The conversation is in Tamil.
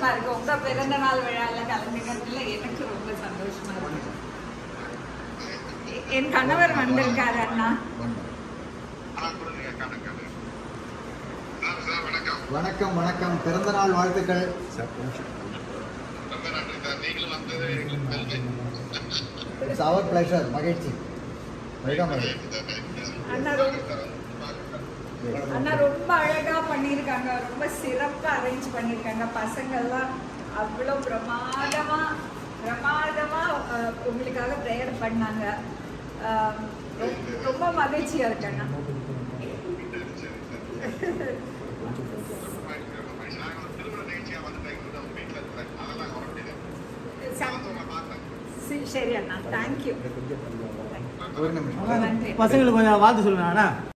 சந்தோஷமா இருக்கு உங்க பிறந்த நாள் விழால கலந்துக்கிறதுல எனக்கு ரொம்ப சந்தோஷமா இருக்கு எ- என் கணவர் வந்திருக்காரு அண்ணா வணக்கம் வணக்கம் பிறந்த நாள் வாழ்த்துக்கள் இட்ஸ் அவர் பிளஷர் மகிழ்ச்சி வெல்கம் அண்ணா ரொம்ப அண்ணா ரொம்ப அழகா பண்ணியிருக்காங்க ரொம்ப சிறப்பா அரேஞ்ச் பண்ணியிருக்காங்க பசங்கள்லாம் அவ்வளோ பிரமாதமா பிரமாதமா அஹ், உங்களுக்காக ப்ரேயர் பண்ணாங்க அஹ், ரொம்ப- ரொம்ப மகிழ்ச்சியா இருக்கு அண்ணா சரி, சரி அண்ணா தேங்க்யூ ஒரு நிமிஷம் நன்றி பசங்களுக்கு கொஞ்சம் வாழ்த்து சொல்லுங்க அண்ணா